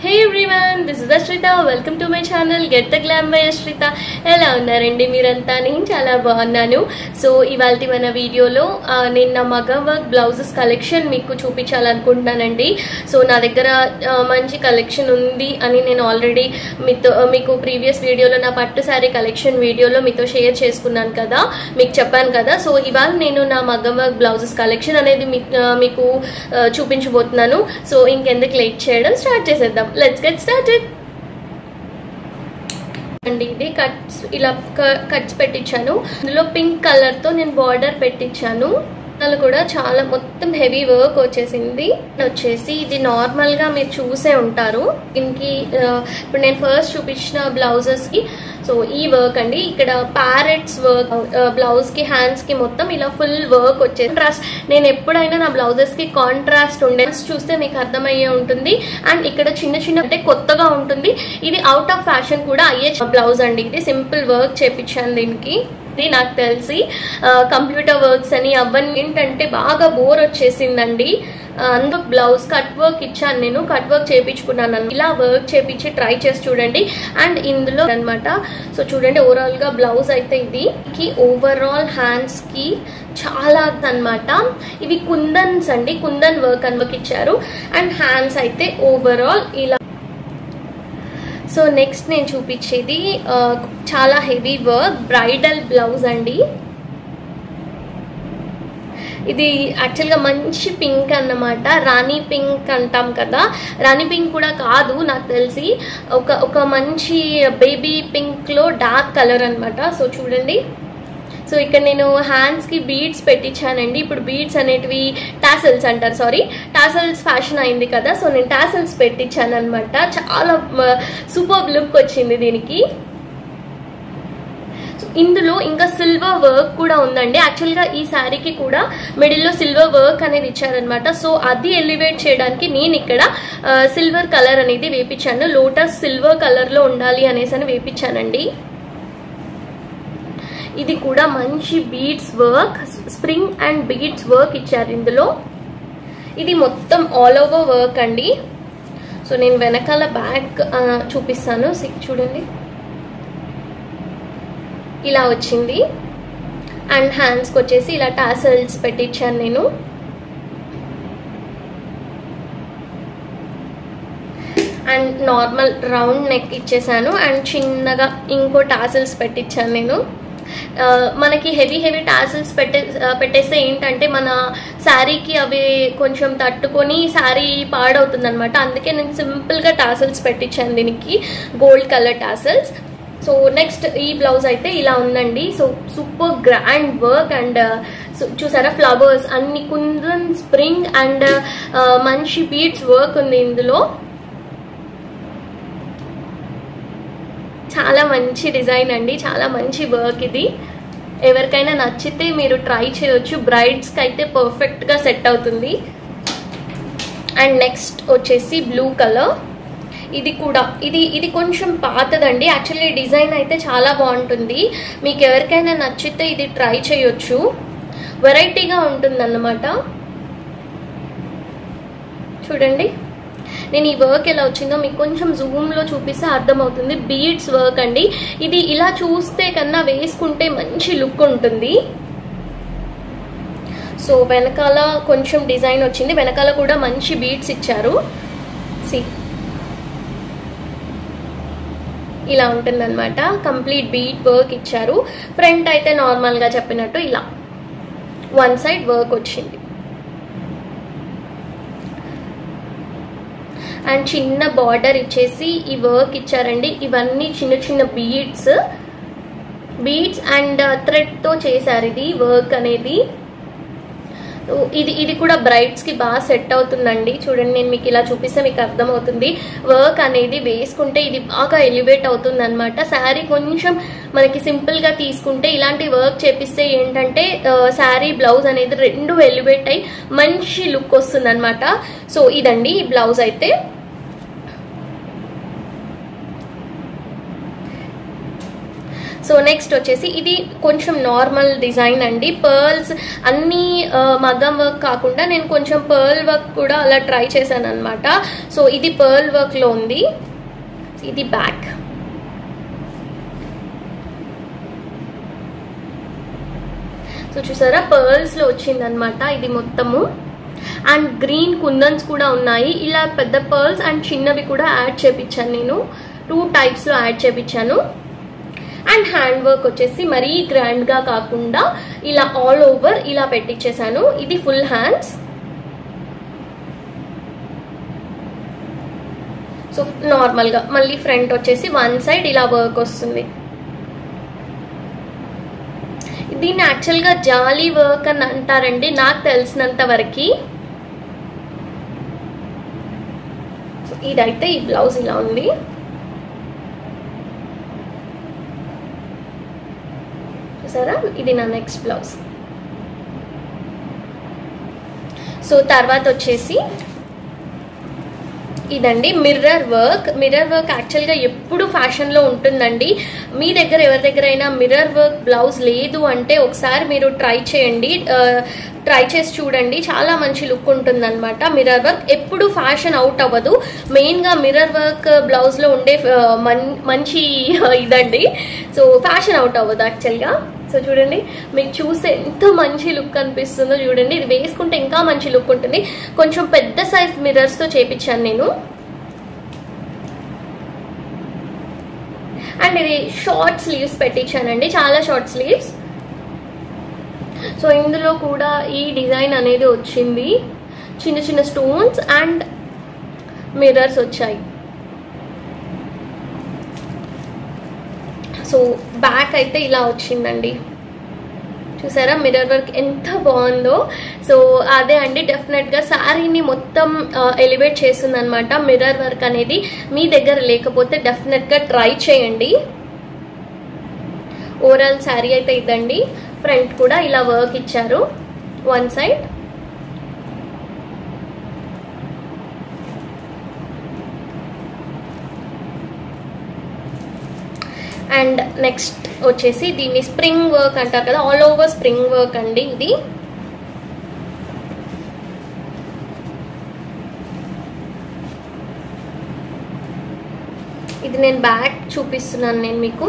hey everyone this is Ashrita welcome to my channel get the glam by Ashrita ఎలా ఉన్నారండి మీరంతా నేను చాలా బాగున్నాను సో ఇవాళ మన వీడియోలో ఆ, నేను నా మగ వర్క్ బ్లౌజెస్ కలెక్షన్ మీకు చూపించాలనుకుంటున్నానండి సో నా దగ్గర ఆ, మంచి కలెక్షన్ ఉంది అని నేను ఆల్రెడీ మీతో మీకు ప్రీవియస్ వీడియోలో నా పట్టు శారీ కలెక్షన్ వీడియోలో మీతో షేర్ చేసుకున్నాను కదా మీకు చెప్పాను కదా సో ఇవాళ నేను నా మగ్గం వర్క్ బ్లౌజెస్ కలెక్షన్ అనేది మీ- ఆ, మీకు ఆ, చూపించబోతున్నాను సో ఇంకెందుకు లేట్ చేయడం స్టార్ట్ చేసేద్దాం లెట్స్ గెట్ స్టార్టెడ్ అండి ఇది కట్స్ ఇలా కట్స్ పెట్టించాను ఇందులో పింక్ కలర్ తో నేను బార్డర్ పెట్టించాను దానిలో కూడా చాలా మొత్తం హెవీ వర్క్ వచ్చేసింది వచ్చేసి ఇది నార్మల్ గా మీరు చూసే ఉంటారు దీనికి ఆ, ఇప్పుడు నేను ఫస్ట్ చూపించిన బ్లౌజెస్ కి సో ఈ వర్క్ అండి ఇక్కడ ప్యారెట్స్ వర్క్ బ్లౌజ్ కి హ్యాండ్స్ కి మొత్తం ఇలా ఫుల్ వర్క్ వచ్చేది కాంట్రాస్ట్ నేను ఎప్పుడైనా నా బ్లౌజెస్ కి కాంట్రాస్ట్ ఉండే చూస్తే మీకు అర్థమయ్యే ఉంటుంది అండ్ ఇక్కడ చిన్న చిన్న అంటే కొత్తగా ఉంటుంది ఇది అవుట్ ఆఫ్ ఫ్యాషన్ కూడా అయ్యే బ్లౌజ్ అండి ఇది సింపుల్ వర్క్ చేపించాను దీనికి ఇది నాకు తెలిసి కంప్యూటర్ వర్క్స్ అని అవన్నీ ఏంటంటే బాగా బోర్ వచ్చేసిందండి ఆ, అందుకు బ్లౌజ్ కట్ వర్క్ ఇచ్చాను నేను కట్ వర్క్ చేయించుకున్నాను ఇలా వర్క్ చేపించి ట్రై చేసి చూడండి అండ్ ఇందులో అన్నమాట సో చూడండి ఓవరాల్ గా బ్లౌజ్ అయితే ఇది కి ఓవరాల్ హ్యాండ్స్ కి చాలా అన్నమాట ఇవి కుందన్స్ అండి కుందన్ వర్క్ అని వర్క్ ఇచ్చారు అండ్ హ్యాండ్స్ అయితే ఓవరాల్ ఇలా సో నెక్స్ట్ నేను చూపించేది ఆ, చాలా హెవీ వర్క్ బ్రైడల్ బ్లౌజ్ అండి ఇది యాక్చువల్గా మంచి పింక్ అన్నమాట రాణి పింక్ అంటాం కదా రాణి పింక్ కూడా కాదు నాకు తెలిసి ఒక ఒక మంచి బేబీ పింక్లో డార్క్ కలర్ అన్నమాట సో చూడండి సో ఇక్కడ నేను హ్యాండ్స్ కి బీడ్స్ పెట్టించానండి ఇప్పుడు బీడ్స్ అనేటివి టాసల్స్ అంటారు సారీ టాసల్స్ ఫ్యాషన్ అయింది కదా సో నేను టాసల్స్ పెట్టించాను అనమాట చాలా సూపర్ లుక్ వచ్చింది దీనికి సో ఇందులో ఇంకా సిల్వర్ వర్క్ కూడా ఉందండి యాక్చువల్ గా ఈ శారీకి కూడా మిడిల్ లో సిల్వర్ వర్క్ అనేది ఇచ్చారనమాట సో అది ఎలివేట్ చేయడానికి నేను ఇక్కడ సిల్వర్ కలర్ అనేది వేపించాను లోటస్ సిల్వర్ కలర్ లో ఉండాలి అనేసి అని వేపించానండి ఇది కూడా మంచి beads work spring and beads work ఇచ్చారు ఇందులో ఇది మొత్తం ఆల్ ఓవర్ వర్క్ అండి సో నేను వెనకాల బ్యాక్ చూపిస్తాను సి- చూడండి ఇలా వచ్చింది అండ్ హ్యాండ్స్కి వచ్చేసి ఇలా టాసల్స్ పెట్టించాను నేను అండ్ నార్మల్ రౌండ్ నెక్ ఇచ్చేసాను అండ్ చిన్నగా ఇంకో టాసిల్స్ పెట్టించాను నేను ఆ, మనకి హెవీ హెవీ టాసిల్స్ పెట్టే ఆ, పెట్టేస్తే ఏంటంటే మన శారీకి అవి కొంచెం తట్టుకొని శారీ పాడవుతుంది అనమాట అందుకే నేను సింపుల్గా టాసిల్స్ పెట్టించాను దీనికి gold colour tassels so next ఈ బ్లౌజ్ అయితే ఇలా ఉందండి so super grand work and చూసారా ఫ్లవర్స్ అన్ని కుందన్ స్ప్రింగ్ అండ్ మంచి బీట్స్ వర్క్ ఉంది ఇందులో చాలా మంచి డిజైన్ అండి చాలా మంచి వర్క్ ఇది ఎవరికైనా నచ్చితే మీరు ట్రై చేయొచ్చు బ్రైడ్స్కి అయితే పర్ఫెక్ట్గా సెట్ అవుతుంది అండ్ నెక్స్ట్ వచ్చేసి బ్లూ కలర్ ఇది కూడా ఇది ఇది కొంచెం పాతదండి యాక్చువల్లీ డిజైన్ అయితే చాలా బాగుంటుంది మీకు ఎవరికైనా నచ్చితే ఇది ట్రై చేయొచ్చు వెరైటీగా ఉంటుందన్నమాట చూడండి నేను ఈ వర్క్ ఎలా వచ్చిందో మీకు కొంచెం జూమ్లో చూపిస్తే అర్థమవుతుంది బీడ్స్ వర్క్ అండి ఇది ఇలా చూస్తే కన్నా వేసుకుంటే మంచి లుక్ ఉంటుంది సో వెనకాల కొంచెం డిజైన్ వచ్చింది వెనకాల కూడా మంచి బీడ్స్ ఇచ్చారు సి ఇలా ఉంటుందన్నమాట కంప్లీట్ బీట్ వర్క్ ఇచ్చారు ఫ్రంట్ అయితే నార్మల్గా చెప్పినట్టు ఇలా వన్ సైడ్ వర్క్ వచ్చింది అండ్ చిన్న బార్డర్ ఇచ్చేసి ఈ వర్క్ ఇచ్చారండి ఇవన్నీ చిన్న చిన్న బీడ్స్ బీడ్స్ అండ్ థ్రెడ్ తో చేశారు ఇది వర్క్ అనేది సో ఇది ఇది కూడా బ్రైడ్స్ కి బాగా సెట్ అవుతుందండి చూడండి నేను మీకు ఇలా చూపిస్తే మీకు అర్థమవుతుంది వర్క్ అనేది వేసుకుంటే ఇది బాగా ఎలివేట్ అవుతుంది అనమాట శారీ కొంచెం మనకి సింపుల్ గా తీసుకుంటే ఇలాంటి వర్క్ చేపిస్తే ఏంటంటే శారీ బ్లౌజ్ అనేది రెండు ఎలివేట్ అయ్యి మంచి లుక్ వస్తుంది అనమాట సో ఇదండి ఈ బ్లౌజ్ అయితే సో నెక్స్ట్ వచ్చేసి ఇది కొంచెం నార్మల్ డిజైన్ అండి పర్ల్స్ అన్ని ఆ, మగ్గం వర్క్ కాకుండా నేను కొంచెం పర్ల్ వర్క్ కూడా అలా ట్రై చేశాను అనమాట సో ఇది పర్ల్ వర్క్లో ఉంది ఇది బ్యాక్ సో చూసారా పర్ల్స్ లో వచ్చిందనమాట ఇది మొత్తము అండ్ గ్రీన్ కుందన్స్ కూడా ఉన్నాయి ఇలా పెద్ద పర్ల్స్ అండ్ చిన్నవి కూడా యాడ్ చేపించాను నేను టూ టైప్స్ లో యాడ్ చేపించాను అండ్ హ్యాండ్ వర్క్ వచ్చేసి మరీ గ్రాండ్ గా కాకుండా ఇలా ఆల్ ఓవర్ ఇలా పెట్టించేసాను ఇది ఫుల్ హ్యాండ్స్ సో నార్మల్ గా మళ్ళీ ఫ్రంట్ వచ్చేసి వన్ సైడ్ ఇలా వర్క్ వస్తుంది దీన్ని యాక్చువల్గా జాలీ వర్క్ అని అంటారండి నాకు తెలిసినంత వరకు సో ఇదైతే ఈ బ్లౌజ్ ఇలా ఉంది చూసారా ఇది నా నెక్స్ట్ బ్లౌజ్ సో తర్వాత వచ్చేసి ఇదండి మిర్రర్ వర్క్ మిర్రర్ వర్క్ యాక్చువల్గా ఎప్పుడు ఫ్యాషన్లో ఉంటుందండి మీ దగ్గర ఎవరి దగ్గర అయినా మిర్రర్ వర్క్ బ్లౌజ్ లేదు అంటే ఒకసారి మీరు ట్రై చేయండి ట్రై చేసి చూడండి చాలా మంచి లుక్ ఉంటుందన్నమాట మిర్రర్ వర్క్ ఎప్పుడు ఫ్యాషన్ అవుట్ అవ్వదు మెయిన్గా మిర్రర్ వర్క్ బ్లౌజ్లో ఉండే ఆ, మన్- మంచి ఇదండి సో ఫ్యాషన్ అవుట్ అవ్వదు యాక్చువల్గా సో చూడండి మీకు చూస్తే ఎంత మంచి లుక్ అనిపిస్తుందో చూడండి ఇది వేసుకుంటే ఇంకా మంచి లుక్ ఉంటుంది కొంచెం పెద్ద సైజ్ మిర్రర్స్ తో చేపించాను నేను అండ్ ఇది షార్ట్ స్లీవ్స్ పెట్టించానండి చాలా షార్ట్ స్లీవ్స్ సో ఇందులో కూడా ఈ డిజైన్ అనేది వచ్చింది చిన్న చిన్న స్టోన్స్ అండ్ మిర్రర్స్ వచ్చాయి సో బ్యాక్ అయితే ఇలా వచ్చిందండి చూసారా మిర్రర్ వర్క్ ఎంత బాగుందో సో అదే అండి డెఫినెట్గా శారీని మొత్తం ఎలివేట్ చేస్తుంది అనమాట మిర్రర్ వర్క్ అనేది మీ దగ్గర లేకపోతే డెఫినెట్గా ట్రై చేయండి ఓవరాల్ శారీ అయితే ఇదండి ఫ్రంట్ కూడా ఇలా వర్క్ ఇచ్చారు వన్ సైడ్ అండ్ నెక్స్ట్ వచ్చేసి దీన్ని స్ప్రింగ్ వర్క్ అంటారు కదా ఆల్ ఓవర్ స్ప్రింగ్ వర్క్ అండి ఇది ఇది నేను బ్యాక్ చూపిస్తున్నాను నేను మీకు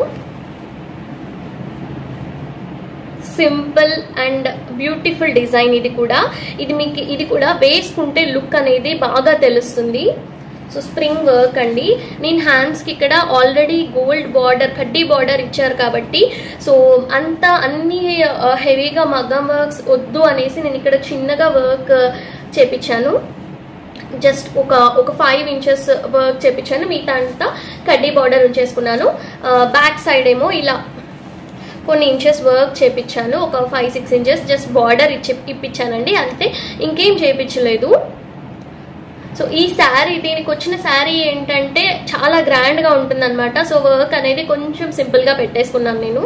సింపుల్ అండ్ బ్యూటిఫుల్ డిజైన్ ఇది కూడా ఇది మీకు ఇది కూడా వేసుకుంటే లుక్ అనేది బాగా తెలుస్తుంది సో స్ప్రింగ్ వర్క్ అండి నేను హ్యాండ్స్కి ఇక్కడ ఆల్రెడీ గోల్డ్ బార్డర్ కడ్డీ బార్డర్ ఇచ్చారు కాబట్టి సో అంత అన్ని హెవీగా మగ్గం వర్క్స్ వద్దు అనేసి నేను ఇక్కడ చిన్నగా వర్క్ చేపించాను జస్ట్ ఒక ఒక ఫైవ్ ఇంచెస్ వర్క్ చేపించాను మిగతా అంతా కడ్డీ బార్డర్ ఉంచేసుకున్నాను బ్యాక్ సైడ్ ఏమో ఇలా కొన్ని ఇంచెస్ వర్క్ చేపించాను ఒక five six inches just border ఇచ్చి ఇప్పించానండి అంతే ఇంకేం చేయించలేదు సో ఈ శారీ దీనికి వచ్చిన శారీ ఏంటంటే చాలా గ్రాండ్గా ఉంటుందన్నమాట సో వర్క్ అనేది కొంచెం సింపుల్గా పెట్టేసుకున్నాను నేను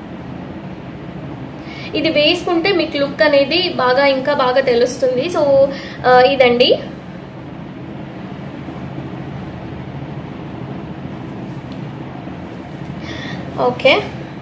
ఇది వేసుకుంటే మీకు లుక్ అనేది బాగా ఇంకా బాగా తెలుస్తుంది సో ఆ, ఇదండి ఓకే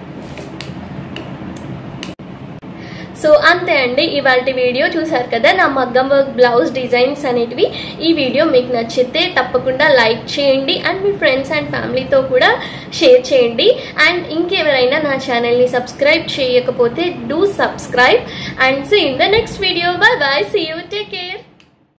సో అంతే అండి ఇవాళ వీడియో చూసారు కదా నా మగ్గం వర్క్ బ్లౌజ్ డిజైన్స్ అనేటివి ఈ వీడియో మీకు నచ్చితే తప్పకుండా లైక్ చేయండి అండ్ మీ ఫ్రెండ్స్ అండ్ ఫ్యామిలీతో కూడా షేర్ చేయండి అండ్ ఇంకెవరైనా నా ఛానల్ని సబ్స్క్రైబ్ చేయకపోతే do subscribe and see in the next video bye bye see you